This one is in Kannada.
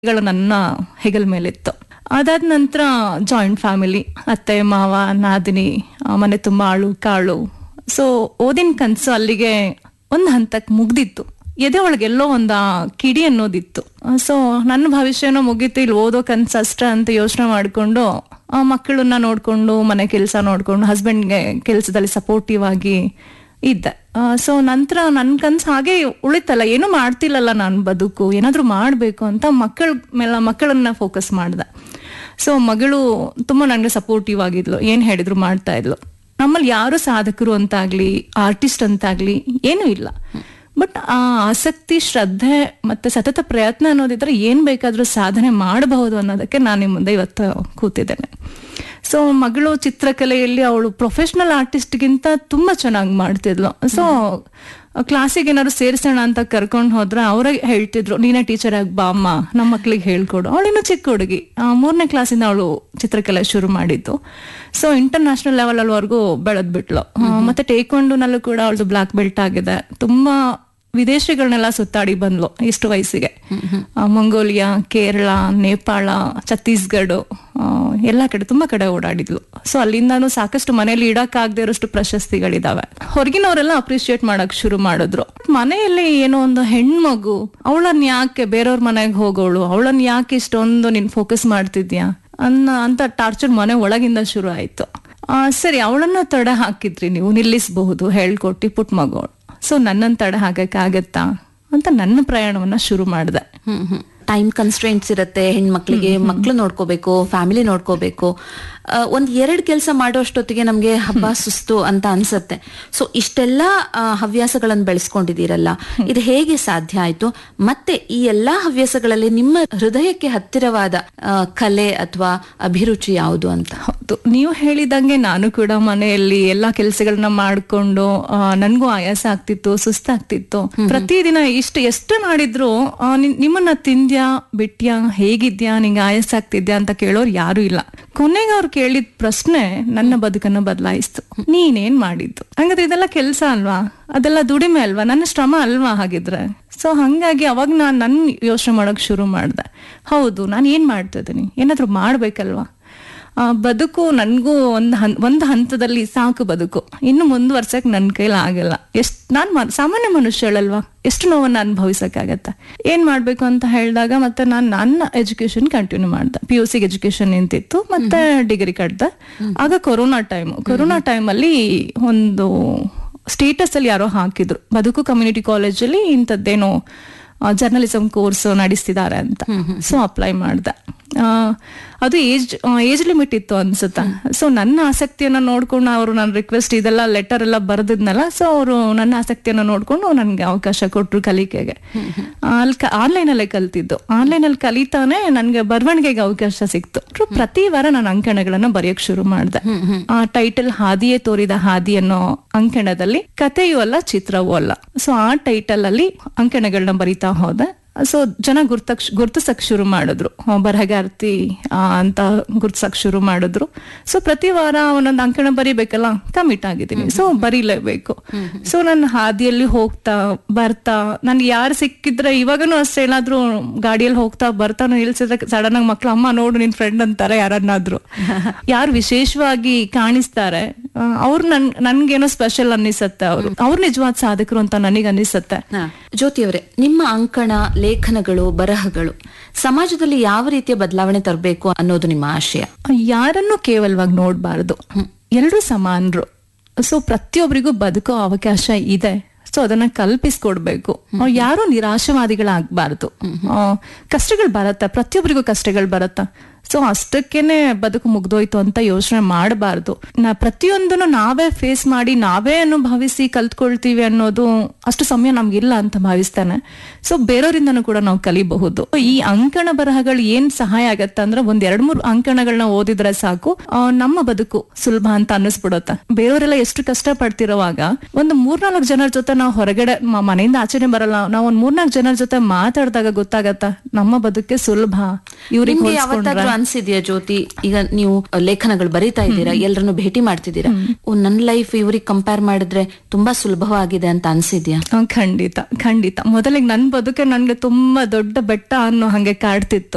ಗಳು ನನ್ನ ಹೆಗಲ ಮೇಲಿತ್ತು ಅದಾದ ನಂತರ ಜಾಯಿಂಟ್ ಫ್ಯಾಮಿಲಿ ಅತ್ತೆ ಮಾವ ನಾದಿನಿ ಆ, ಮನೆ ತುಂಬಾ ಆಳು ಕಾಳು ಸೊ ಓದಿನ ಕನ್ಸು ಅಲ್ಲಿಗೆ ಒಂದು ಹಂತಕ್ಕೆ ಮುಗ್ದಿತ್ತು ಎದೆ ಒಳಗೆಲ್ಲೋ ಒಂದು ಆ ಕಿಡಿ ಅನ್ನೋದಿತ್ತು ಸೊ ನನ್ನ ಭವಿಷ್ಯನೋ ಮುಗೀತು ಇಲ್ಲಿ ಓದೋ ಕನ್ಸು ಅಷ್ಟೇ ಅಂತ ಯೋಚನೆ ಮಾಡಿಕೊಂಡು ಮಕ್ಕಳನ್ನ ನೋಡ್ಕೊಂಡು ಮನೆ ಕೆಲಸ ನೋಡ್ಕೊಂಡು ಹಸ್ಬೆಂಡ್ಗೆ ಕೆಲಸದಲ್ಲಿ ಸಪೋರ್ಟಿವ್ ಆಗಿ ಇದ್ದೆ ಸೊ ನಂತರ ನನ್ನ ಕನ್ಸು ಹಾಗೆ ಉಳಿತಲ್ಲ ಏನು ಮಾಡ್ತಿಲ್ಲಲ್ಲ ನಾನು ಬದುಕು ಏನಾದ್ರೂ ಮಾಡಬೇಕು ಅಂತ ಮಕ್ಕಳ ಮೇಲೆ ಮಕ್ಕಳನ್ನ ಫೋಕಸ್ ಮಾಡ್ದೆ ಸೊ ಮಗಳು ತುಂಬಾ ನನಗೆ ಸಪೋರ್ಟಿವ್ ಆಗಿದ್ಲು ಏನ್ ಹೇಳಿದ್ರು ಮಾಡ್ತಾ ಇದ್ಲು ನಮ್ಮಲ್ಲಿ ಯಾರು ಸಾಧಕರು ಅಂತಾಗ್ಲಿ ಆರ್ಟಿಸ್ಟ್ ಅಂತಾಗ್ಲಿ ಏನೂ ಇಲ್ಲ ಬಟ್ ಆ ಆಸಕ್ತಿ ಶ್ರದ್ಧೆ ಮತ್ತೆ ಸತತ ಪ್ರಯತ್ನ ಅನ್ನೋದಿದ್ರೆ ಏನ್ ಬೇಕಾದ್ರೂ ಸಾಧನೆ ಮಾಡಬಹುದು ಅನ್ನೋದಕ್ಕೆ ನಾನು ನಿಮ್ಮ ಮುಂದೆ ಇವತ್ತು ಕೂತಿದ್ದೇನೆ ಸೊ ಮಗಳು ಚಿತ್ರಕಲೆಯಲ್ಲಿ ಅವಳು ಪ್ರೊಫೆಷನಲ್ ಆರ್ಟಿಸ್ಟ್ಗಿಂತ ತುಂಬಾ ಚೆನ್ನಾಗಿ ಮಾಡ್ತಿದ್ಲು ಸೊ ಕ್ಲಾಸಿಗೆ ಏನಾದ್ರು ಸೇರಿಸೋಣ ಅಂತ ಕರ್ಕೊಂಡು ಹೋದ್ರೆ ಅವರೇ ಹೇಳ್ತಿದ್ರು ನೀನೇ ಟೀಚರ್ ಆಗಿ ಬಾ ಅಮ್ಮ ನಮ್ಮ ಮಕ್ಳಿಗೆ ಹೇಳ್ಕೊಡು ಅವಳಿನ್ನು ಚಿಕ್ಕ ಹುಡುಗಿ ಆ, ಮೂರನೇ ಕ್ಲಾಸಿಂದ ಅವಳು ಚಿತ್ರಕಲೆ ಶುರು ಮಾಡಿದ್ದು ಸೊ ಇಂಟರ್ನ್ಯಾಷನಲ್ ಲೆವೆಲ್ ಅಲ್ಲಿವರೆಗೂ ಬೆಳೆದ್ ಬಿಟ್ಲು ಆ, ಮತ್ತೆ ಟೇಕ್ವಾಂಡೋನಲ್ಲೂ ಕೂಡ ಅವಳದು ಬ್ಲಾಕ್ ಬೆಲ್ಟ್ ಆಗಿದೆ ತುಂಬಾ ವಿದೇಶಗಳನ್ನೆಲ್ಲ ಸುತ್ತಾಡಿ ಬಂದ್ಲು ಇಷ್ಟು ವಯಸ್ಸಿಗೆ ಆ, ಮಂಗೋಲಿಯಾ ಕೇರಳ ನೇಪಾಳ ಛತ್ತೀಸ್ಗಢ ಆ, ಎಲ್ಲಾ ಕಡೆ ತುಂಬಾ ಕಡೆ ಓಡಾಡಿದ್ಲು ಸೊ ಅಲ್ಲಿಂದಾನು ಸಾಕಷ್ಟು ಮನೆಯಲ್ಲಿ ಇಡಕ್ಕಾಗದೇ ಇರೋಷ್ಟು ಪ್ರಶಸ್ತಿಗಳಿದಾವೆ ಹೊರಗಿನವರೆಲ್ಲ ಅಪ್ರಿಶಿಯೇಟ್ ಮಾಡಕ್ ಶುರು ಮಾಡಿದ್ರು ಮನೆಯಲ್ಲಿ ಏನೋ ಒಂದು ಹೆಣ್ಮಗು ಅವಳನ್ನ ಯಾಕೆ ಬೇರೆಯವ್ರ ಮನೆಗೆ ಹೋಗೋಳು ಅವಳನ್ನ ಯಾಕೆ ಇಷ್ಟೊಂದು ನೀನ್ ಫೋಕಸ್ ಮಾಡ್ತಿದ್ಯಾ ಅನ್ನ ಅಂತ ಟಾರ್ಚರ್ ಮನೆ ಒಳಗಿಂದ ಶುರು ಆಯ್ತು ಆ, ಸರಿ ಅವಳನ್ನ ತಡೆ ಹಾಕಿದ್ರಿ ನೀವು ನಿಲ್ಲಿಸಬಹುದು ಹೇಳ್ಕೊಟ್ಟಿ ಪುಟ್ ಮಗಳು ಸೊ ನನ್ನನ್ನು ತಡೆ ಹಾಕಕ್ಕಾಗತ್ತಾ ಅಂತ ನನ್ನ ಪ್ರಯಾಣವನ್ನ ಶುರು ಮಾಡಿದೆ ಹ್ಮ್ ಹ್ಮ್ ಟೈಮ್ ಕನ್ಸ್ಟ್ರೆಂಟ್ಸ್ ಇರುತ್ತೆ ಹೆಣ್ಮಕ್ಳಿಗೆ ಮಕ್ಳು ನೋಡ್ಕೋಬೇಕು ಫ್ಯಾಮಿಲಿ ನೋಡ್ಕೋಬೇಕು ಆ, ಒಂದ್ ಎರಡ್ ಕೆಲಸ ಮಾಡೋಷ್ಟೊತ್ತಿಗೆ ನಮ್ಗೆ ಹಬ್ಬ ಸುಸ್ತು ಅಂತ ಅನ್ಸತ್ತೆ ಸೊ ಇಷ್ಟೆಲ್ಲಾ ಆ, ಹವ್ಯಾಸಗಳನ್ನ ಬೆಳೆಸ್ಕೊಂಡಿದ್ದೀರಲ್ಲ ಇದು ಹೇಗೆ ಸಾಧ್ಯ ಆಯ್ತು ಮತ್ತೆ ಈ ಎಲ್ಲಾ ಹವ್ಯಾಸಗಳಲ್ಲಿ ನಿಮ್ಮ ಹೃದಯಕ್ಕೆ ಹತ್ತಿರವಾದ ಆ, ಕಲೆ ಅಥವಾ ಅಭಿರುಚಿ ಯಾವುದು ಅಂತ ಹೌದು ನೀವು ಹೇಳಿದಂಗೆ ನಾನು ಕೂಡ ಮನೆಯಲ್ಲಿ ಎಲ್ಲಾ ಕೆಲಸಗಳನ್ನ ಮಾಡ್ಕೊಂಡು ಆ, ನನ್ಗೂ ಆಯಾಸ ಆಗ್ತಿತ್ತು ಸುಸ್ತಾಗ್ತಿತ್ತು ಪ್ರತಿದಿನ ಇಷ್ಟು ಎಷ್ಟು ಮಾಡಿದ್ರು ಆ, ನಿನ್- ನಿಮ್ಮನ್ನ ತಿಂದ್ಯಾ ಬಿಟ್ಯಾ ಹೇಗಿದ್ಯಾ ನಿಂಗೆ ಆಯಾಸ ಆಗ್ತಿದ್ಯಾ ಅಂತ ಕೇಳೋರು ಯಾರು ಇಲ್ಲ ಕೊನೆಗೆ ಅವ್ರು ಕೇಳಿದ ಪ್ರಶ್ನೆ ನನ್ನ ಬದುಕನ್ನ ಬದಲಾಯಿಸ್ತು ನೀನೇನ್ ಮಾಡಿದ್ದು ಹಂಗಾದ್ರೆ ಇದೆಲ್ಲ ಕೆಲಸ ಅಲ್ವಾ ಅದೆಲ್ಲ ದುಡಿಮೆ ಅಲ್ವಾ ನನ್ನ ಶ್ರಮ ಅಲ್ವಾ ಹಾಗಿದ್ರೆ ಸೊ ಹಂಗಾಗಿ ಅವಾಗ ನಾನು ನನ್ನ ಯೋಚನೆ ಮಾಡೋಕ್ ಶುರು ಮಾಡ್ದೆ ಹೌದು ನಾನು ಏನ್ ಮಾಡ್ತಾ ಇದ್ದೀನಿ ಏನಾದ್ರೂ ಮಾಡ್ಬೇಕಲ್ವಾ ಆ, ಬದುಕು ನನ್ಗೂ ಒಂದ್ ಹನ್ ಒಂದ್ ಹಂತದಲ್ಲಿ ಸಾಕು ಬದುಕು ಇನ್ನು ಮುಂದುವರ್ಸಕ್ ನನ್ ಕೈಲಿ ಆಗಲ್ಲ ಎಷ್ಟ್ ನಾನ್ ಮ- ಸಾಮಾನ್ಯ ಮನುಷ್ಯಳಲ್ವಾ ಎಷ್ಟು ನೋವನ್ನ ಅನುಭವಿಸಕ್ಕಾಗತ್ತೆ ಏನ್ ಮಾಡ್ಬೇಕು ಅಂತ ಹೇಳಿದಾಗ ಮತ್ತೆ ನಾನ್ ನನ್ನ ಎಜುಕೇಶನ್ ಕಂಟಿನ್ಯೂ ಮಾಡ್ದೆ ಪಿ ಯು ಸಿಗೆ ಎಜುಕೇಶನ್ ನಿಂತಿತ್ತು ಮತ್ತೆ ಡಿಗ್ರಿ ಕಟ್ದೆ ಆಗ ಕೊರೋನಾ ಟೈಮ್ ಕೊರೋನಾ ಟೈಮ್ ಅಲ್ಲಿ ಒಂದು ಸ್ಟೇಟಸ್ ಅಲ್ಲಿ ಯಾರೋ ಹಾಕಿದ್ರು ಬದುಕು ಕಮ್ಯುನಿಟಿ ಕಾಲೇಜಲ್ಲಿ ಇಂಥದ್ದೇನೋ ಜರ್ನಲಿಸಂ ಕೋರ್ಸ್ ನಡೆಸ್ತಿದ್ದಾರೆ ಅಂತ ಸೊ ಅಪ್ಲೈ ಮಾಡ್ದೆ ಆ, ಅದು ಏಜ್ ಏಜ್ ಲಿಮಿಟ್ ಇತ್ತು ಅನ್ಸುತ್ತೆ ಸೊ ನನ್ನ ಆಸಕ್ತಿಯನ್ನ ನೋಡ್ಕೊಂಡು ಅವರು ನನ್ನ ರಿಕ್ವೆಸ್ಟ್ ಇದೆಲ್ಲ ಲೆಟರ್ ಎಲ್ಲ ಬರೆದಿದ್ನಲ್ಲ ಸೊ ಅವರು ನನ್ನ ಆಸಕ್ತಿಯನ್ನ ನೋಡ್ಕೊಂಡು ನನಗೆ ಅವಕಾಶ ಕೊಟ್ರು ಕಲಿಕೆಗೆ ಅಲ್ಲಿ ಆನ್ಲೈನ್ ಅಲ್ಲೇ ಕಲ್ತಿದ್ದು ಆನ್ಲೈನ್ ಅಲ್ಲಿ ಕಲಿತಾನೆ ನನಗೆ ಬರವಣಿಗೆಗೆ ಅವಕಾಶ ಸಿಕ್ತು ಅವ್ರು ಪ್ರತಿ ವಾರ ನಾನು ಅಂಕಣಗಳನ್ನ ಬರೆಯಕ್ ಶುರು ಮಾಡಿದೆ ಆ ಟೈಟಲ್ ಹಾದಿಯೇ ತೋರಿದ ಹಾದಿ ಅನ್ನೋ ಅಂಕಣದಲ್ಲಿ ಕಥೆಯೂ ಅಲ್ಲ ಚಿತ್ರವೂ ಅಲ್ಲ ಸೊ ಆ ಟೈಟಲ್ ಅಲ್ಲಿ ಅಂಕಣಗಳನ್ನ ಬರಿತಾ ಹೋದೆ ಸೊ ಜನ ಗುರ್ತಕ್ ಗುರ್ತಿಸಕ್ ಶುರು ಮಾಡಿದ್ರು ಆ, ಬರಹಗಾರ್ತಿ ಆ, ಅಂತ ಗುರ್ತಿಸಕ್ ಶುರು ಮಾಡಿದ್ರು ಸೊ ಪ್ರತಿ ವಾರ ಒಂದೊಂದು ಅಂಕಣ ಬರಿಬೇಕಲ್ಲ ಕಮಿಟ್ ಆಗಿದ್ದೀನಿ ಸೊ ಬರೀಲೇಬೇಕು ಸೊ ನನ್ನ ಹಾದಿಯಲ್ಲಿ ಹೋಗ್ತಾ ಬರ್ತಾ ನನ್ಗೆ ಯಾರು ಸಿಕ್ಕಿದ್ರೆ ಇವಾಗನು ಅಷ್ಟೇ ಏನಾದ್ರು ಗಾಡಿಯಲ್ಲಿ ಹೋಗ್ತಾ ಬರ್ತಾ ನಿಲ್ಸಿದ್ರೆ ಸಡನ್ ಆಗಿ ಮಕ್ಳು ಅಮ್ಮ ನೋಡು ನಿನ್ ಫ್ರೆಂಡ್ ಅಂತಾರೆ ಯಾರನ್ನಾದ್ರು ಯಾರು ವಿಶೇಷವಾಗಿ ಕಾಣಿಸ್ತಾರೆ ಅವ್ರು ನನ್ ನನ್ಗೇನೋ ಸ್ಪೆಷಲ್ ಅನ್ನಿಸತ್ತೆ ಅವರು ಅವ್ರು ನಿಜವಾದ ಸಾಧಕರು ಅಂತ ನನಗೆ ಅನ್ನಿಸತ್ತೆ ಹಾ. ಜ್ಯೋತಿಯವರೇ ನಿಮ್ಮ ಅಂಕಣ ಲೇಖನಗಳು ಬರಹಗಳು ಸಮಾಜದಲ್ಲಿ ಯಾವ ರೀತಿಯ ಬದಲಾವಣೆ ತರಬೇಕು ಅನ್ನೋದು ನಿಮ್ಮ ಆಶಯ ಯಾರನ್ನು ಕೇವಲವಾಗಿ ನೋಡಬಾರದು ಎಲ್ಲರೂ ಸಮಾನರು ಸೊ ಪ್ರತಿಯೊಬ್ಬರಿಗೂ ಬದುಕೋ ಅವಕಾಶ ಇದೆ ಸೊ ಅದನ್ನ ಕಲ್ಪಿಸ್ಕೊಡ್ಬೇಕು ಅವ್ರು ಯಾರು ನಿರಾಶವಾದಿಗಳಾಗಬಾರ್ದು ಕಷ್ಟಗಳು ಬರತ್ತ ಪ್ರತಿಯೊಬ್ಬರಿಗೂ ಕಷ್ಟಗಳು ಬರತ್ತ ಸೊ ಅಷ್ಟಕ್ಕೇನೆ ಬದುಕು ಮುಗ್ದೋಯ್ತು ಅಂತ ಯೋಚನೆ ಮಾಡಬಾರ್ದು ನಾ ಪ್ರತಿಯೊಂದನ್ನು ನಾವೇ ಫೇಸ್ ಮಾಡಿ ನಾವೇ ಅನುಭವಿಸಿ ಕಲ್ತ್ಕೊಳ್ತೀವಿ ಅನ್ನೋದು ಅಷ್ಟು ಸಮಯ ನಮ್ಗಿಲ್ಲ ಅಂತ ಭಾವಿಸ್ತಾನೆ ಸೊ ಬೇರೆಯವರಿಂದನೂ ಕೂಡ ನಾವು ಕಲಿಬಹುದು ಈ ಅಂಕಣ ಬರಹಗಳು ಏನ್ ಸಹಾಯ ಆಗತ್ತೆ ಅಂದ್ರೆ ಒಂದ್ ಎರಡ್ ಮೂರು ಅಂಕಣಗಳನ್ನ ಓದಿದ್ರೆ ಸಾಕು ಆ, ನಮ್ಮ ಬದುಕು ಸುಲಭ ಅಂತ ಅನ್ನಿಸ್ಬಿಡುತ್ತೆ ಬೇರೆಯವರೆಲ್ಲ ಎಷ್ಟು ಕಷ್ಟ ಪಡ್ತಿರೋವಾಗ ಒಂದು ಮೂರ್ನಾಲ್ಕು ಜನರ ಜೊತೆ ನಾವು ಹೊರಗಡೆ ಮ- ಮನೆಯಿಂದ ಆಚೆನೆ ಬರಲ್ಲ ನಾವು ಒಂದ್ ಮೂರ್ನಾಲ್ಕು ಜನರ ಜೊತೆ ಮಾತಾಡಿದಾಗ ಗೊತ್ತಾಗತ್ತ ನಮ್ಮ ಬದುಕೆ ಸುಲಭ ಇವ್ರಿಗೆ ನಿಮ್ಗೆ ಹೋಲ್ಸ್ಕೊಂಡ್ರೆ ಯಾವತ್ತಾದ್ರೂ ಅನ್ಸಿದ್ಯಾ ಜ್ಯೋತಿ ಈಗ ನೀವು ಲೇಖನಗಳು ಬರೀತಾ ಇದ್ದೀರಾ ಎಲ್ಲರನ್ನು ಭೇಟಿ ಮಾಡ್ತಿದ್ದೀರಾ ಓ, ನನ್ ಲೈಫ್ ಇವ್ರಿಗೆ ಕಂಪೇರ್ ಮಾಡಿದ್ರೆ ತುಂಬಾ ಸುಲಭವಾಗಿದೆ ಅಂತ ಅನ್ಸಿದ್ಯಾ ಆ, ಖಂಡಿತ ಖಂಡಿತ ಮೊದಲಿಗೆ ನನ್ ಬದುಕೆ ನನ್ಗೆ ತುಂಬಾ ದೊಡ್ಡ ಬೆಟ್ಟ ಅನ್ನೋ ಹಂಗೆ ಕಾಡ್ತಿತ್ತು